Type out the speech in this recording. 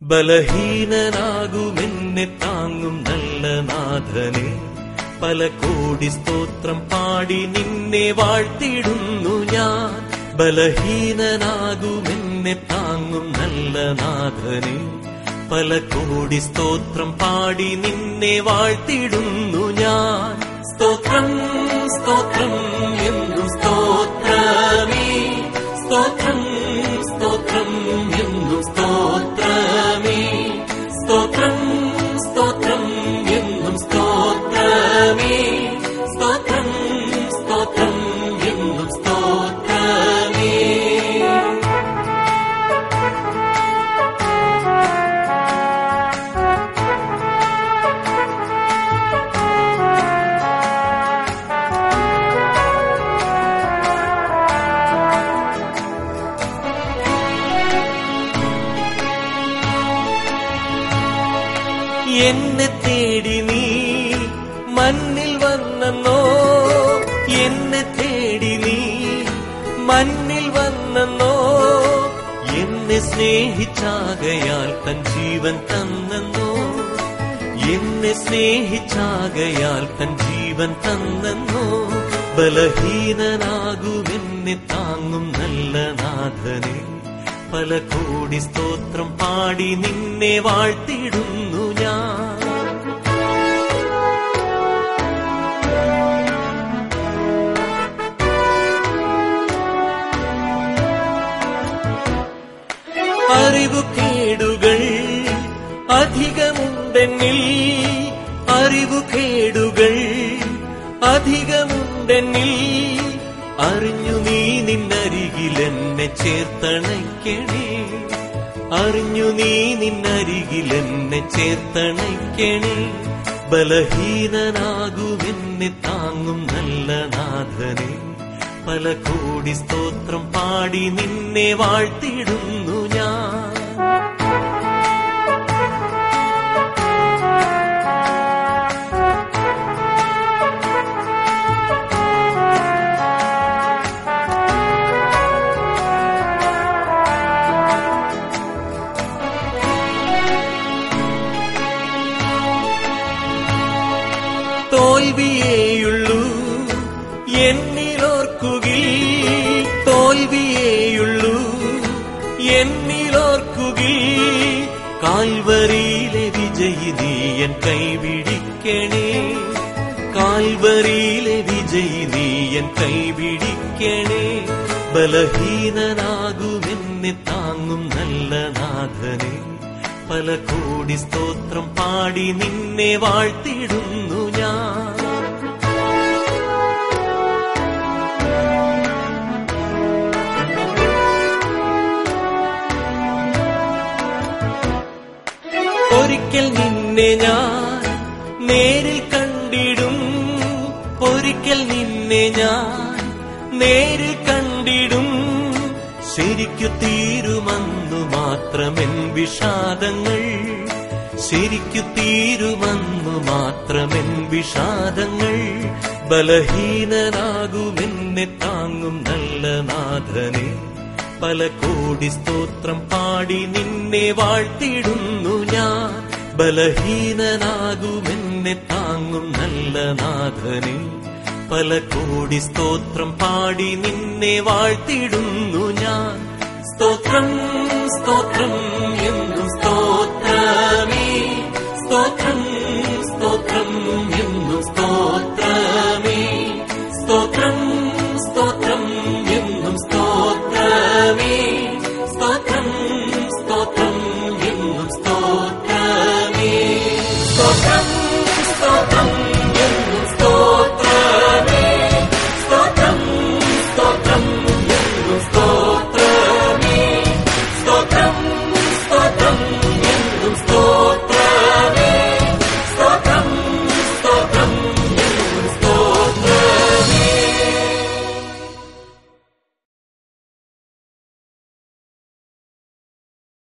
ബലഹീനനാകുമെന്നെ താങ്ങും നല്ല നാഥനെ പല കോടി സ്തോത്രം പാടി നിന്നെ വാഴ്ത്തിടുന്നു ഞാൻ ബലഹീനനാകുമെന്നെ താങ്ങും നല്ല നാഥനെ പല കോടി സ്തോത്രം പാടി നിന്നെ വാഴ്ത്തിടുന്നു ഞാൻ സ്തോത്രം സ്തോത്രം എന്നും സ്തോത്രമേ സ്തോത്രം സ്തോത്രം എന്നും സ്തോത്രമേ സ്തോത്രം സ്തോത്രം എന്നും സ്തോത്രമേ സ്തോത്രം സ്തോത്രം എന്നും സ്തോത്രമേ എന്നെ തേടി നീ മണ്ണിൽ വന്നെന്നോ എന്നെ തേടി നീ മണ്ണിൽ വന്നെന്നോ എന്നെ സ്നേഹിച്ചാകയാൽ തൻ ജീവൻ തന്നെന്നോ എന്നെ സ്നേഹിച്ചാകയാൽ തൻ ജീവൻ തന്നെന്നോ ബലഹീനനാകുമെന്നെ താങ്ങും നല്ല നാഥനെ പല കോടി സ്തോത്രം പാടി നിന്നെ വാഴ്ത്തിടുന്നു ഞാൻ അറിവു കേടുകൾ അധികമുണ്ടെന്നിൽ അറിവു കേടുകൾ അധികമുണ്ടെന്നിൽ അറിഞ്ഞു നീ നിന്നരികിൽ എന്നെ ചേർത്തണയ്ക്കണേ അറിഞ്ഞു നീ നിന്നരികിൽ എന്നെ ചേർത്തണയ്ക്കണേ ബലഹീനനാകുമെന്നെ താങ്ങും നല്ല നാഥനെ പല കോടി സ്തോത്രം പാടി നിന്നെ വാഴ്ത്തിടുന്നു ഞാൻ തോൽവിയേയുള്ളൂ എന്നിലോർക്കുകിൽ തോൽവിയേയുള്ളൂ എന്നിലോർക്കുകിൽ കാൽവരിയിലെ വിജയി നീയൻ കൈപിടിക്കണേ കാൽവരിയിലെ വിജയി നീയൻ കൈപിടിക്കണേ ബലഹീനനാകുമെന്നെ താങ്ങും നല്ല നാഥനെ പല കോടി സ്തോത്രം പാടി നിന്നെ വാഴ്ത്തിടുന്നു ഞാൻ ഒരിക്കൽ നിന്നെ ഞാൻ നേരിൽ കണ്ടിടും ഒരിക്കൽ നിന്നെ ഞാൻ നേരിൽ കണ്ടിടും ശരിക്കു തീരുമെന്നു മാത്രമെൻ വിഷാദങ്ങൾ ശരിക്കു തീരുമെന്നു മാത്രമെൻ വിഷാദങ്ങൾ ബലഹീനനാകുമെന്നെ താങ്ങും നല്ല നാഥനെ പല കോടി സ്തോത്രം പാടി നിന്നെ വാഴ്ത്തിടുന്നു ഞാൻ ബലഹീനനാകുമെന്നെ താങ്ങും നല്ല നാഥനെ പല കോടി സ്തോത്രം പാടി നിന്നെ വാഴ്ത്തിടുന്നു ഞാൻ സ്തോത്രം സ്തോത്രം എന്നും സ്തോത്രമേ സ്തോത്രം